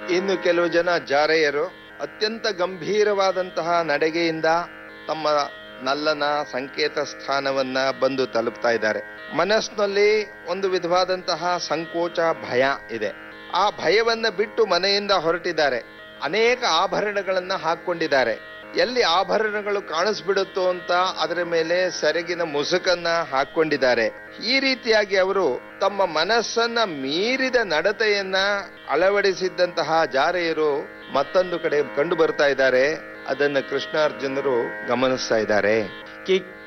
ಇನ್ನು ಕೆಲವು ಜನ ಜಾರೆಯರು ಅತ್ಯಂತ ಗಂಭೀರವಾದಂತಹ ನಡೆಗೆಯಿಂದ ತಮ್ಮ ನಲ್ಲನ ಸಂಕೇತ ಸ್ಥಾನವನ್ನ ಬಂದು ತಲುಪ್ತಾ ಇದ್ದಾರೆ ಮನಸ್ಸಿನಲ್ಲಿ ಒಂದು ವಿಧವಾದಂತಹ ಸಂಕೋಚ ಭಯ ಇದೆ ಆ ಭಯವನ್ನ ಬಿಟ್ಟು ಮನೆಯಿಂದ ಹೊರಟಿದ್ದಾರೆ ಅನೇಕ ಆಭರಣಗಳನ್ನ ಹಾಕೊಂಡಿದ್ದಾರೆ ಎಲ್ಲಿ ಆಭರಣಗಳು ಕಾಣಿಸ್ಬಿಡುತ್ತೋ ಅಂತ ಅದರ ಮೇಲೆ ಸೆರಗಿನ ಮುಸುಕನ್ನ ಹಾಕೊಂಡಿದ್ದಾರೆ ಈ ರೀತಿಯಾಗಿ ಅವರು ತಮ್ಮ ಮನಸ್ಸನ್ನ ಮೀರಿದ ನಡತೆಯನ್ನ ಅಳವಡಿಸಿದ್ದಂತಹ ಜಾರೆಯರು ಮತ್ತೊಂದು ಕಡೆ ಕಂಡು ಬರ್ತಾ ಇದ್ದಾರೆ ಅದನ್ನು ಕೃಷ್ಣಾರ್ಜುನರು ಗಮನಿಸ್ತಾ ಇದ್ದಾರೆ ಕಿಕ್ಕಿ